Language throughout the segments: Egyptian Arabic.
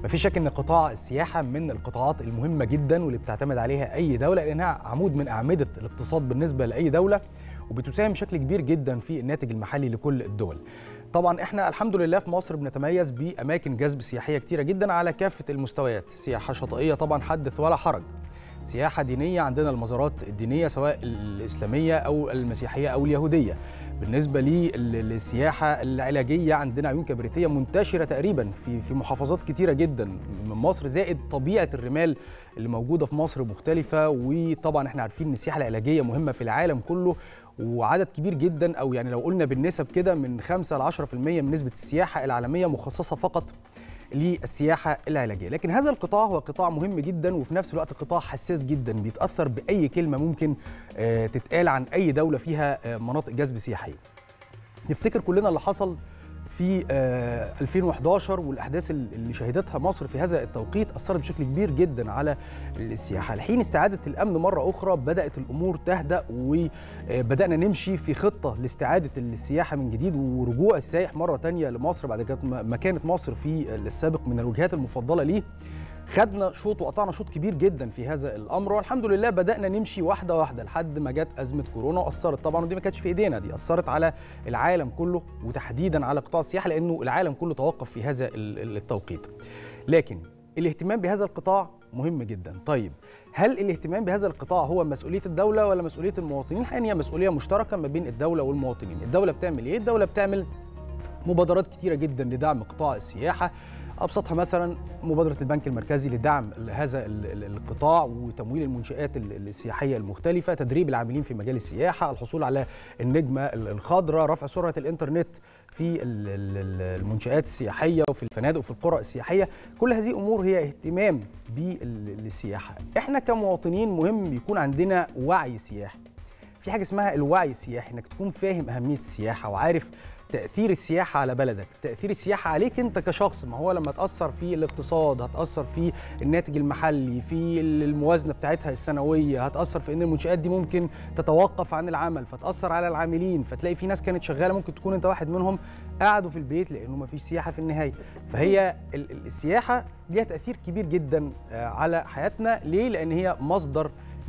مفيش شك ان قطاع السياحه من القطاعات المهمه جدا واللي بتعتمد عليها اي دوله لانها عمود من اعمده الاقتصاد بالنسبه لاي دوله وبتساهم بشكل كبير جدا في الناتج المحلي لكل الدول. طبعا احنا الحمد لله في مصر بنتميز باماكن جذب سياحيه كتيره جدا على كافه المستويات، سياحه شاطئيه طبعا حدث ولا حرج. سياحه دينيه عندنا المزارات الدينيه سواء الاسلاميه او المسيحيه او اليهوديه. بالنسبه للسياحه العلاجيه عندنا عيون كبريتيه منتشره تقريبا في في محافظات كتيره جدا من مصر زائد طبيعه الرمال اللي موجوده في مصر مختلفه وطبعا احنا عارفين ان السياحه العلاجيه مهمه في العالم كله وعدد كبير جدا او يعني لو قلنا بالنسب كده من 5 ل 10% من نسبه السياحه العالميه مخصصه فقط للسياحه العلاجيه، لكن هذا القطاع هو قطاع مهم جدا وفي نفس الوقت قطاع حساس جدا بيتاثر باي كلمه ممكن تتقال عن اي دوله فيها مناطق جذب سياحيه. نفتكر كلنا اللي حصل في 2011 والاحداث اللي شهدتها مصر في هذا التوقيت اثرت بشكل كبير جدا على السياحه، الحين استعاده الامن مره اخرى بدات الامور تهدا وبدانا نمشي في خطه لاستعاده السياحه من جديد ورجوع السائح مره ثانيه لمصر بعد ما كانت مصر في السابق من الوجهات المفضله ليه. خدنا شوط وقطعنا شوط كبير جدا في هذا الامر والحمد لله بدانا نمشي واحده واحده لحد ما جت ازمه كورونا واثرت طبعا ودي ما كانتش في ايدينا دي اثرت على العالم كله وتحديدا على قطاع السياحه لانه العالم كله توقف في هذا التوقيت لكن الاهتمام بهذا القطاع مهم جدا طيب هل الاهتمام بهذا القطاع هو مسؤوليه الدوله ولا مسؤوليه المواطنين الحقيقه هي مسؤوليه مشتركه ما بين الدوله والمواطنين الدوله بتعمل ايه الدوله بتعمل مبادرات كتيره جدا لدعم قطاع السياحه ابسطها مثلا مبادره البنك المركزي لدعم هذا القطاع وتمويل المنشات السياحيه المختلفه تدريب العاملين في مجال السياحه الحصول على النجمه الخضراء رفع سرعه الانترنت في المنشات السياحيه وفي الفنادق وفي القرى السياحيه كل هذه امور هي اهتمام بالسياحه احنا كمواطنين مهم يكون عندنا وعي سياحي في حاجه اسمها الوعي السياحي انك تكون فاهم اهميه السياحه وعارف تاثير السياحه على بلدك تاثير السياحه عليك انت كشخص ما هو لما تاثر في الاقتصاد هتاثر في الناتج المحلي في الموازنه بتاعتها السنويه هتاثر في ان المنشات دي ممكن تتوقف عن العمل فتاثر على العاملين فتلاقي في ناس كانت شغاله ممكن تكون انت واحد منهم قعدوا في البيت لانه ما فيش سياحه في النهايه فهي السياحه ليها تاثير كبير جدا على حياتنا ليه لان هي مصدر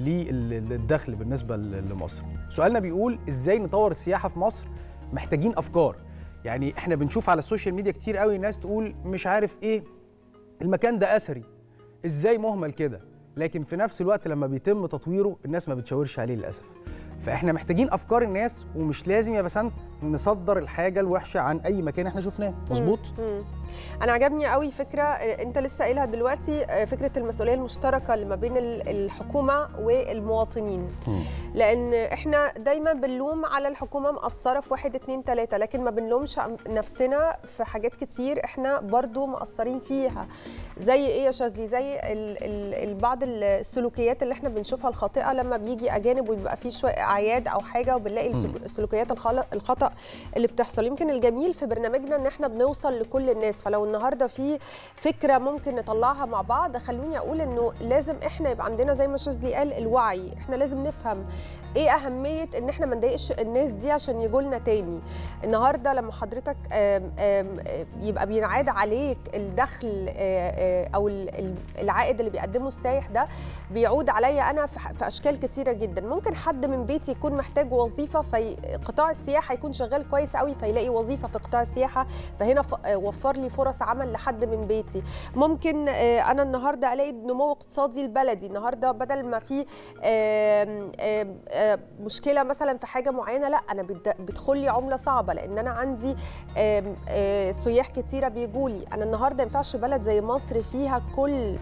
للدخل بالنسبه لمصر سؤالنا بيقول ازاي نطور السياحه في مصر محتاجين افكار يعني احنا بنشوف على السوشيال ميديا كتير قوي ناس تقول مش عارف ايه المكان ده اثري ازاي مهمل كده لكن في نفس الوقت لما بيتم تطويره الناس ما بتشاورش عليه للاسف فاحنا محتاجين افكار الناس ومش لازم يا بسنت نصدر الحاجه الوحشه عن اي مكان احنا شفناه مظبوط انا عجبني قوي فكره انت لسه قايلها دلوقتي فكره المسؤوليه المشتركه اللي ما بين الحكومه والمواطنين لان احنا دايما بنلوم على الحكومه مقصره في واحد اتنين تلاته لكن ما بنلومش نفسنا في حاجات كتير احنا برضو مقصرين فيها زي ايه يا شاذلي زي ال ال بعض السلوكيات اللي احنا بنشوفها الخاطئه لما بيجي اجانب ويبقى في شويه اعياد او حاجه وبنلاقي السلوكيات الخطا اللي بتحصل يمكن الجميل في برنامجنا ان احنا بنوصل لكل الناس فلو النهارده في فكره ممكن نطلعها مع بعض خلوني اقول انه لازم احنا يبقى عندنا زي ما شاذلي قال الوعي احنا لازم نفهم ايه اهميه ان احنا ما نضايقش الناس دي عشان يجوا لنا تاني النهارده لما حضرتك آم آم يبقى بينعاد عليك الدخل او العائد اللي بيقدمه السايح ده بيعود عليا انا في اشكال كتيره جدا ممكن حد من بيتي يكون محتاج وظيفه في قطاع السياحه يكون شغال كويس قوي فيلاقي وظيفه في قطاع السياحه فهنا وفر لي فرص عمل لحد من بيتي ممكن انا النهارده الاقي نمو اقتصادي البلدي النهارده بدل ما في مشكله مثلا في حاجه معينه لا انا بيدخل لي عمله صعبه لان انا عندي سياح كتيره بيجوا لي انا النهارده ما ينفعش بلد زي مصر فيها كل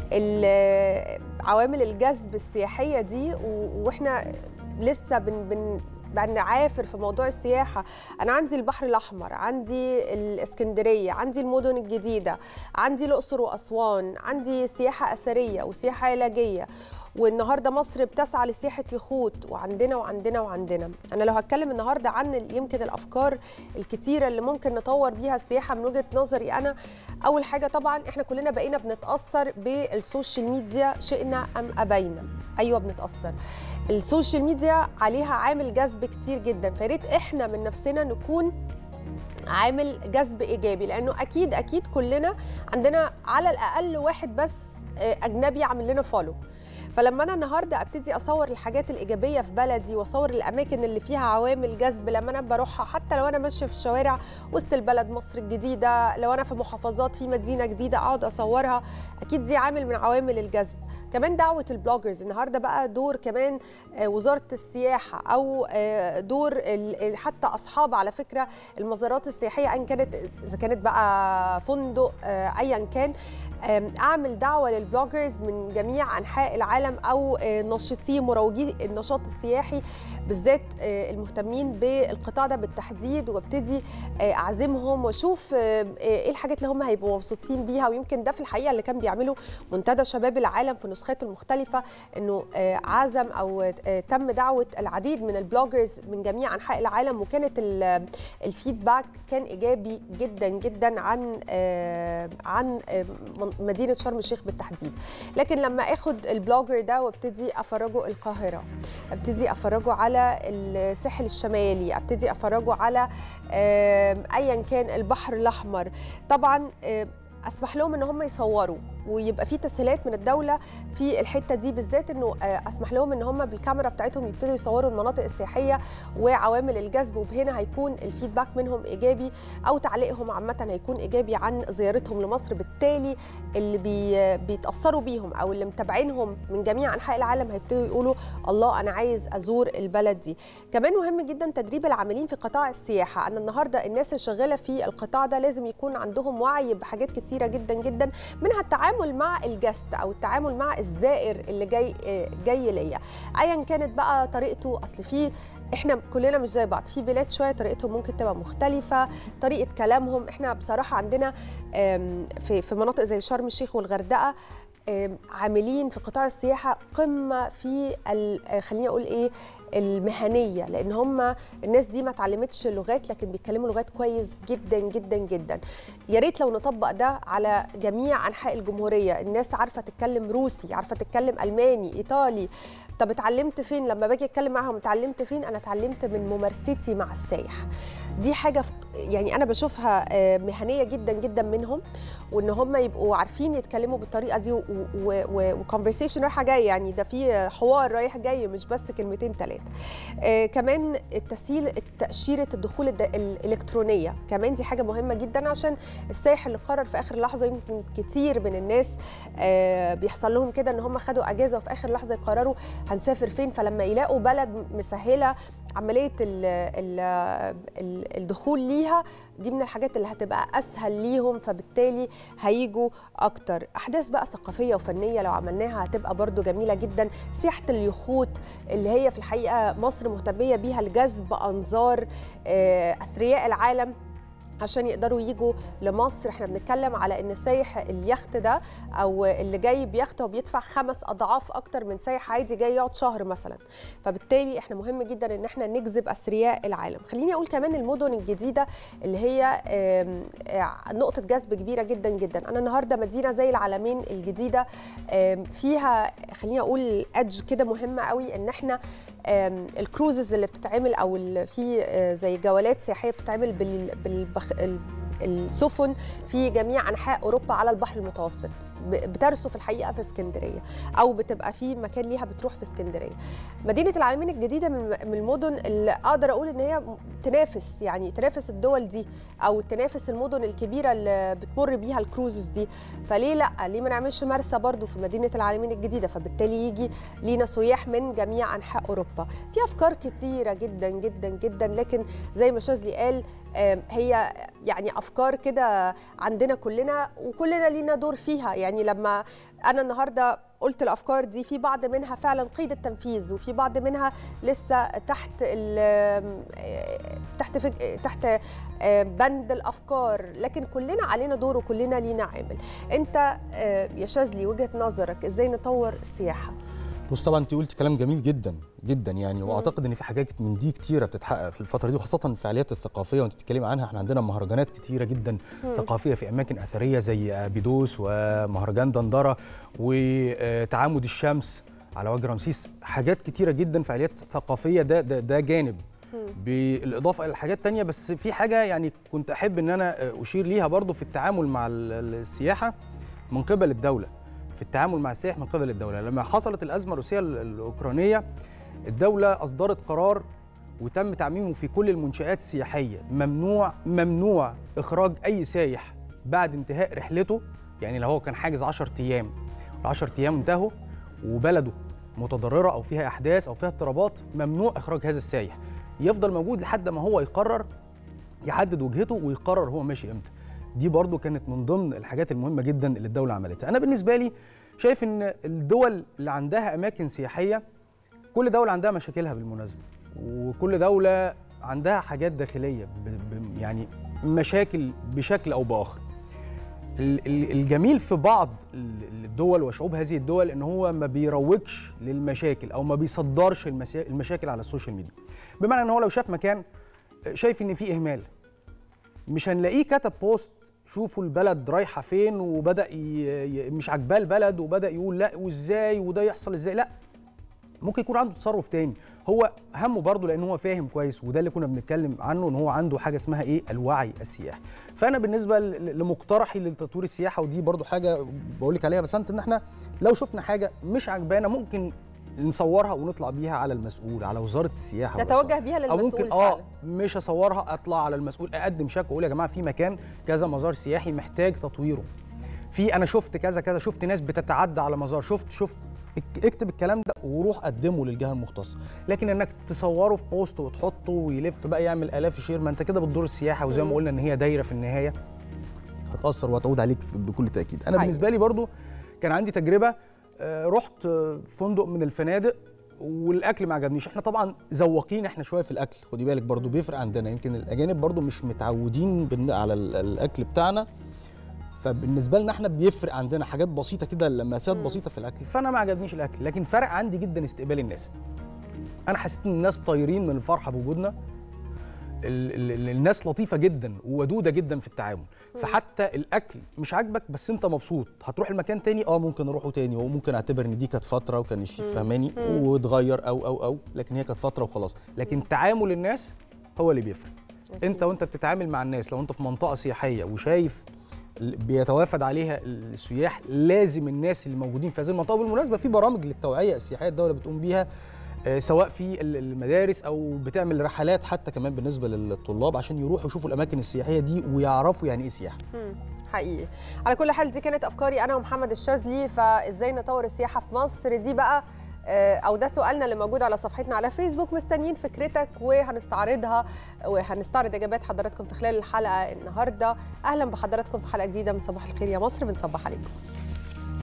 عوامل الجذب السياحيه دي واحنا لسه بن بن بنعافر في موضوع السياحة أنا عندي البحر الأحمر عندي الإسكندرية عندي المدن الجديدة عندي الأقصر وأسوان عندي سياحة أثرية وسياحة علاجية والنهارده مصر بتسعى لسياحه يخوت وعندنا وعندنا وعندنا انا لو هتكلم النهارده عن يمكن الافكار الكتيره اللي ممكن نطور بيها السياحه من وجهه نظري انا اول حاجه طبعا احنا كلنا بقينا بنتاثر بالسوشيال ميديا شئنا ام ابينا ايوه بنتاثر السوشيال ميديا عليها عامل جذب كتير جدا فياريت احنا من نفسنا نكون عامل جذب ايجابي لانه اكيد اكيد كلنا عندنا على الاقل واحد بس اجنبي عامل لنا فولو فلما انا النهارده ابتدي اصور الحاجات الايجابيه في بلدي واصور الاماكن اللي فيها عوامل جذب لما انا بروحها حتى لو انا ماشيه في الشوارع وسط البلد مصر الجديده لو انا في محافظات في مدينه جديده اقعد اصورها اكيد دي عامل من عوامل الجذب كمان دعوه البلوجرز النهارده بقى دور كمان وزاره السياحه او دور حتى اصحاب على فكره المزارات السياحيه ان كانت اذا كانت بقى فندق ايا كان اعمل دعوه للبلوجرز من جميع انحاء العالم او ناشطي مروجي النشاط السياحي بالذات المهتمين بالقطاع ده بالتحديد وابتدي اعزمهم واشوف ايه الحاجات اللي هم هيبقوا مبسوطين بيها ويمكن ده في الحقيقه اللي كان بيعمله منتدى شباب العالم في نسخاته المختلفه انه عزم او تم دعوه العديد من البلوجرز من جميع انحاء العالم وكانت الفيدباك كان ايجابي جدا جدا عن عن مدينه شرم الشيخ بالتحديد لكن لما اخد البلوجر ده وابتدي افرجه القاهره ابتدي افرجه على الساحل الشمالي ابتدي افرجه على ايا كان البحر الاحمر طبعا اسمح لهم ان هم يصوروا ويبقى في تسهيلات من الدوله في الحته دي بالذات انه اسمح لهم ان هم بالكاميرا بتاعتهم يبتدوا يصوروا المناطق السياحيه وعوامل الجذب وبهنا هيكون الفيدباك منهم ايجابي او تعليقهم عامه هيكون ايجابي عن زيارتهم لمصر بالتالي اللي بي بيتاثروا بيهم او اللي متابعينهم من جميع انحاء العالم هيبتدوا يقولوا الله انا عايز ازور البلد دي كمان مهم جدا تدريب العاملين في قطاع السياحه انا النهارده الناس اللي شغاله في القطاع ده لازم يكون عندهم وعي بحاجات كتيره جدا جدا منها التعامل التعامل مع الجست او التعامل مع الزائر اللي جاي جاي ليا ايا كانت بقى طريقته اصل في احنا كلنا مش زي بعض في بلاد شويه طريقتهم ممكن تبقى مختلفه طريقه كلامهم احنا بصراحه عندنا في في مناطق زي شرم الشيخ والغردقه عاملين في قطاع السياحه قمه في خليني اقول ايه المهنيه لان هم الناس دي ما اتعلمتش لغات لكن بيتكلموا لغات كويس جدا جدا جدا يا ريت لو نطبق ده على جميع انحاء الجمهوريه الناس عارفه تتكلم روسي عارفه تتكلم الماني ايطالي طب اتعلمت فين لما باجي اتكلم معاهم اتعلمت فين انا اتعلمت من ممارستي مع السايح دي حاجه يعني انا بشوفها مهنيه جدا جدا منهم وان هم يبقوا عارفين يتكلموا بالطريقه دي وكونفرسيشن رايحه جايه يعني ده في حوار رايح جاي مش بس كلمتين ثلاثه آه كمان التسهيل تاشيره الدخول الالكترونيه كمان دي حاجه مهمه جدا عشان السائح اللي قرر في اخر لحظه يمكن كتير من الناس آه بيحصل لهم كده ان هم خدوا اجازه وفي اخر لحظه يقرروا هنسافر فين فلما يلاقوا بلد مسهله عمليه ال ال ال الدخول ليها دي من الحاجات اللي هتبقى اسهل ليهم فبالتالي هيجوا اكتر احداث بقى ثقافيه وفنيه لو عملناها هتبقى برضو جميله جدا سياحه اليخوت اللي هي في الحقيقه مصر مهتميه بيها لجذب انظار اثرياء العالم عشان يقدروا يجوا لمصر احنا بنتكلم على ان سايح اليخت ده او اللي جاي بيخت هو بيدفع خمس اضعاف اكتر من سايح عادي جاي يقعد شهر مثلا فبالتالي احنا مهم جدا ان احنا نجذب اثرياء العالم خليني اقول كمان المدن الجديده اللي هي نقطه جذب كبيره جدا جدا انا النهارده مدينه زي العالمين الجديده فيها خليني اقول ادج كده مهمه قوي ان احنا الكروزز اللي بتتعمل او في زي جولات سياحيه بتتعمل بالبخ السفن في جميع انحاء اوروبا على البحر المتوسط بترسو في الحقيقه في اسكندريه او بتبقى في مكان ليها بتروح في اسكندريه مدينه العالمين الجديده من المدن اللي اقدر اقول ان هي تنافس يعني تنافس الدول دي او تنافس المدن الكبيره اللي بتمر بيها الكروزز دي فليه لا ليه ما نعملش مرسى برضو في مدينه العالمين الجديده فبالتالي يجي لينا سياح من جميع انحاء اوروبا في افكار كتيره جدا جدا جدا لكن زي ما شاذلي قال هي يعني افكار كده عندنا كلنا وكلنا لينا دور فيها يعني لما انا النهارده قلت الافكار دي في بعض منها فعلا قيد التنفيذ وفي بعض منها لسه تحت تحت فج... تحت بند الافكار لكن كلنا علينا دور وكلنا لينا عامل انت يا شاذلي وجهه نظرك ازاي نطور السياحه بص طبعا انت قلت كلام جميل جدا جدا يعني واعتقد ان في حاجات من دي كتيره بتتحقق في الفتره دي وخاصه الفعاليات الثقافيه وانت بتتكلمي عنها احنا عندنا مهرجانات كتيره جدا مم. ثقافيه في اماكن اثريه زي ابيدوس ومهرجان دندره وتعامد الشمس على وجه رمسيس حاجات كتيره جدا فعاليات ثقافيه ده ده, ده جانب بالاضافه الى حاجات تانية بس في حاجه يعني كنت احب ان انا اشير ليها برضو في التعامل مع السياحه من قبل الدوله في التعامل مع السائح من قبل الدوله لما حصلت الازمه الروسيه الاوكرانيه الدوله اصدرت قرار وتم تعميمه في كل المنشآت السياحية ممنوع ممنوع إخراج أي سايح بعد انتهاء رحلته يعني لو هو كان حاجز 10 أيام ال 10 أيام انتهوا وبلده متضررة أو فيها أحداث أو فيها اضطرابات ممنوع إخراج هذا السايح يفضل موجود لحد ما هو يقرر يحدد وجهته ويقرر هو ماشي امتى دي برضو كانت من ضمن الحاجات المهمة جدا اللي الدولة عملتها أنا بالنسبة لي شايف إن الدول اللي عندها أماكن سياحية كل دولة عندها مشاكلها بالمناسبة وكل دولة عندها حاجات داخلية ب ب يعني مشاكل بشكل أو بآخر الجميل في بعض الدول وشعوب هذه الدول ان هو ما بيروجش للمشاكل او ما بيصدرش المشاكل على السوشيال ميديا بمعنى ان هو لو شاف مكان شايف ان فيه اهمال مش هنلاقيه كتب بوست شوفوا البلد رايحه فين وبدا ي... مش عاجباه البلد وبدا يقول لا وازاي وده يحصل ازاي لا ممكن يكون عنده تصرف تاني هو همه برضه لان هو فاهم كويس وده اللي كنا بنتكلم عنه ان هو عنده حاجه اسمها ايه الوعي السياحي فانا بالنسبه لمقترحي لتطوير السياحه ودي برضه حاجه بقول لك عليها بس انت ان احنا لو شفنا حاجه مش عجبانا ممكن نصورها ونطلع بيها على المسؤول على وزاره السياحه نتوجه بيها للمسؤول او ممكن اه مش اصورها اطلع على المسؤول اقدم شكوى اقول يا جماعه في مكان كذا مزار سياحي محتاج تطويره في انا شفت كذا كذا شفت ناس بتتعدى على مزار شفت شفت اكتب الكلام ده وروح قدمه للجهه المختصه لكن انك تصوره في بوست وتحطه ويلف بقى يعمل الاف شير ما انت كده بتضر السياحه وزي ما قلنا ان هي دايره في النهايه هتاثر وهتعود عليك بكل تاكيد انا بالنسبه لي برضو كان عندي تجربه رحت فندق من الفنادق والاكل ما عجبنيش احنا طبعا ذواقين احنا شويه في الاكل خدي بالك برضو بيفرق عندنا يمكن الاجانب برضو مش متعودين على الاكل بتاعنا فبالنسبه لنا احنا بيفرق عندنا حاجات بسيطه كده لمسات بسيطه في الاكل فانا ما عجبنيش الاكل لكن فرق عندي جدا استقبال الناس انا حسيت ان الناس طايرين من الفرحه بوجودنا ال ال الناس لطيفه جدا وودوده جدا في التعامل فحتى الاكل مش عاجبك بس انت مبسوط هتروح المكان تاني اه ممكن اروحه تاني وممكن اعتبر ان دي كانت فتره وكان الشيف فهماني واتغير او او او لكن هي كانت فتره وخلاص لكن تعامل الناس هو اللي بيفرق انت وانت بتتعامل مع الناس لو انت في منطقه سياحيه وشايف بيتوافد عليها السياح لازم الناس اللي موجودين في هذه المنطقه بالمناسبه في برامج للتوعيه السياحيه الدوله بتقوم بيها سواء في المدارس او بتعمل رحلات حتى كمان بالنسبه للطلاب عشان يروحوا يشوفوا الاماكن السياحيه دي ويعرفوا يعني ايه سياحه حقيقي على كل حال دي كانت افكاري انا ومحمد الشاذلي فازاي نطور السياحه في مصر دي بقى او ده سؤالنا اللي موجود على صفحتنا على فيسبوك مستنيين فكرتك وهنستعرضها وهنستعرض اجابات حضراتكم في خلال الحلقه النهارده اهلا بحضراتكم في حلقه جديده من صباح الخير يا مصر بنصبح عليكم